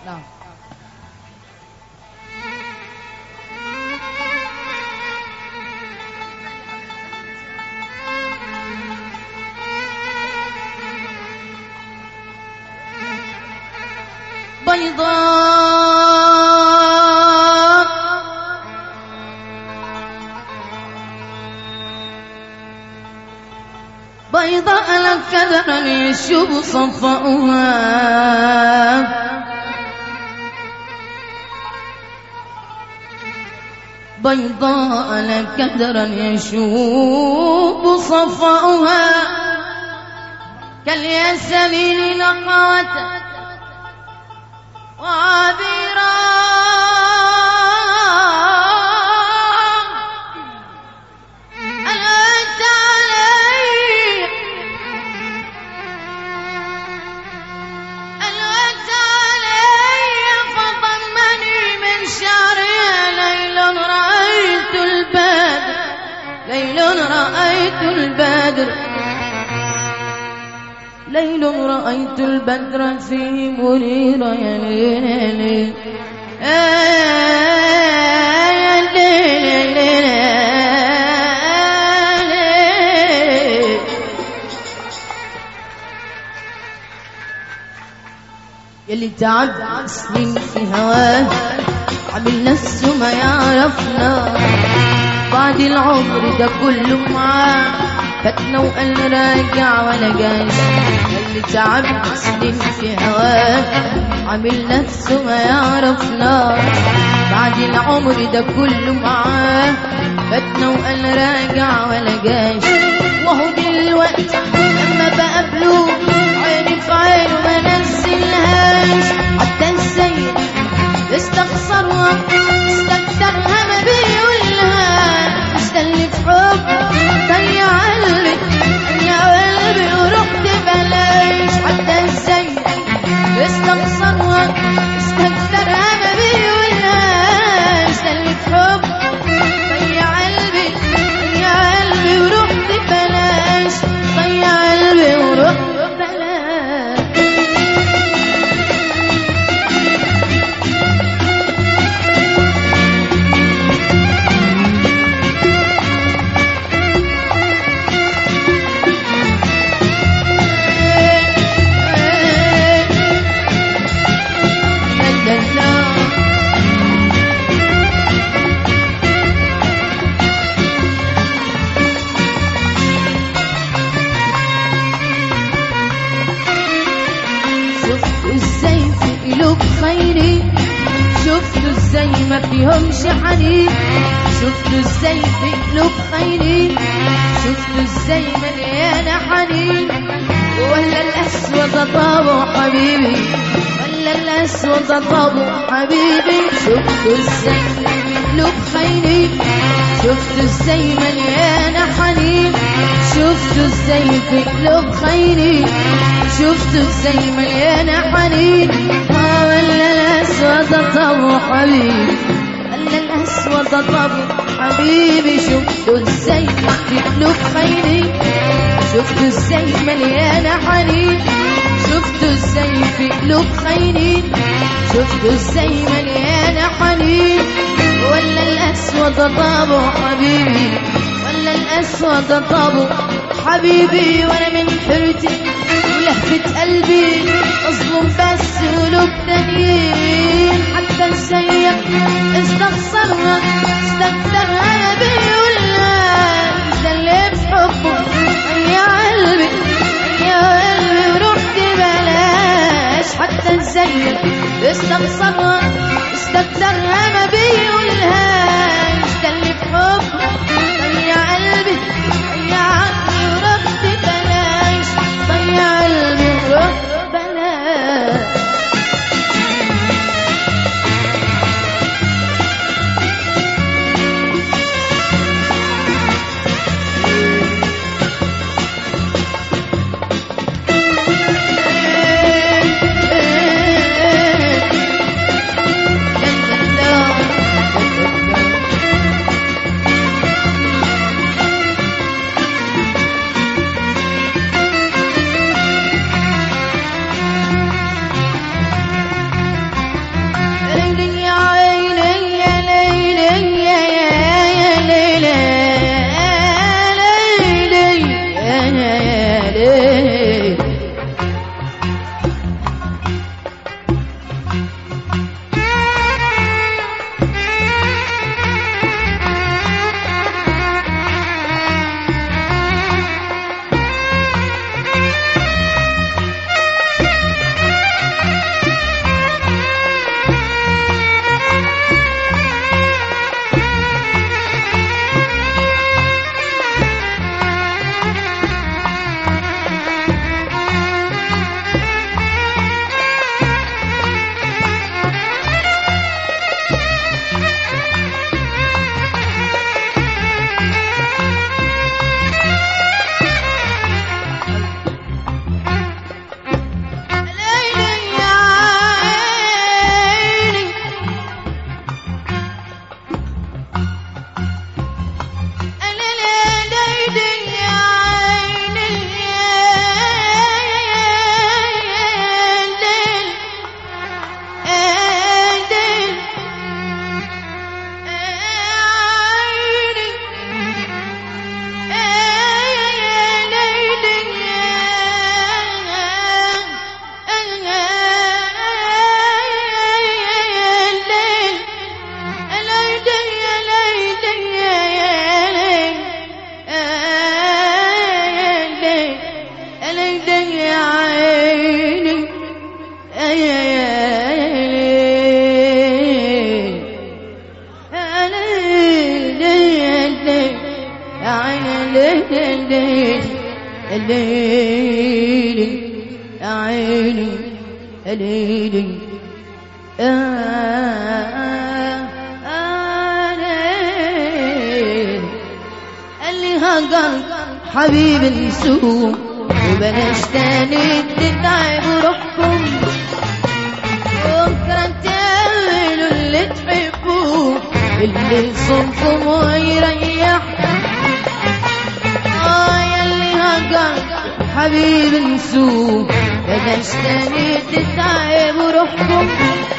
نعم بيضاء بيضاء لك كدرا يشوب صفاؤها بيضاء لك كدرا يشوب صفاؤها كالياسمين نقاوة وعبيرا أنت علي أنت علي فضمني من شعري ليل رأيت البدر ليل رأيت البدر ليل رأيت البدر فيه منيرا يا ليل يا ليل آه يا ليل يا ليل يا ليل يلي تعب سنين في هواه عامل نفسه ما يعرفنا بعد العمر ده كله معاه فاتنا وقال راجع ولا جاش اللي تعب سنين في هواه عامل نفسه ما يعرفنا بعد العمر ده كله معاه فاتنا وقال راجع ولا جاش وهو دلوقتي لما بقابله عيني في عينه ما نزلهاش حتى السيد استخسرها استكترها ما بيقولها مستني في حب ضيع قلبي ضيع قلبي ورحت بلاش حتى ازاي استخسرها استكترها ما بيقولها مستني في حب ضيع قلبي ضيع قلبي ورحت بلاش ضيع قلبي ورحت بلاش لا لا لا شفتوا ازاي في قلوب خيري شفتوا ازاي ما فيهمش حنين شفتوا ازاي في قلوب خيري شفتوا ازاي مليانة حنين ولا الاسود طابو حبيبي ولا الاسود طابو حبيبي شفتوا ازاي في قلوب خيري شفتوا ازاي مليانة حنين شفتوا ازاي في قلوب خيري شفتوا ازاي مليانة حنين آه ولا الاسود طابو حبيبي ولا الاسود طابو حبيبي شفتوا ازاي في قلوب خيري شفتوا ازاي مليانة حنين شفتوا ازاي في قلوب خيري شفتوا ازاي مليانة حنين ولا الاسود طابو حبيبي ولا الاسود طابو حبيبي وانا من حيرتي ولهفة قلبي مظلوم بس قلوب تانيين حتى السيء استخسرها استكترها بيقولها ده اللي بحبه يا قلبي يا قلبي ورحت بلاش حتى الزيك استخسرها استكترها ما بيقولهاش ده اللي بحبه يا قلبي يا عقلي ورحت بلاش ضيع قلبي ورحت بلاش الليلي يا عيني الليلي اللي هقل حبيب نسوم وبلاش تاني تتعب روحكم بكرة تعملوا اللي تحبوه اللي صنفكم ويريح اه ياللي هقل حبيب نسوم بلاش تاني تتعب روحكم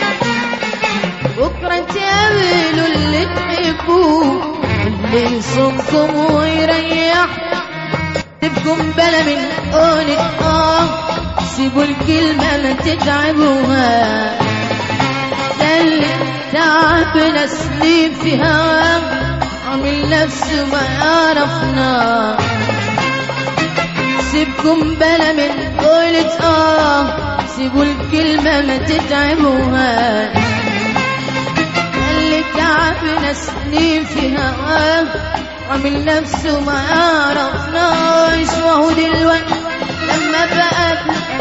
بكرة تعملوا اللي تحبوه اللي يصومكم ويريح سيبكم بلا من قولة اه سيبوا الكلمة ما تتعبوها ده اللي تعب نسليم في هواه عامل نفسه ما يعرفنا سيبكم بلا من قولة اه سيبوا الكلمة ما تتعبوها اللي تعبنا سنين في هواه عامل نفسه ما عرفناش وهو دلوقتي لما بقى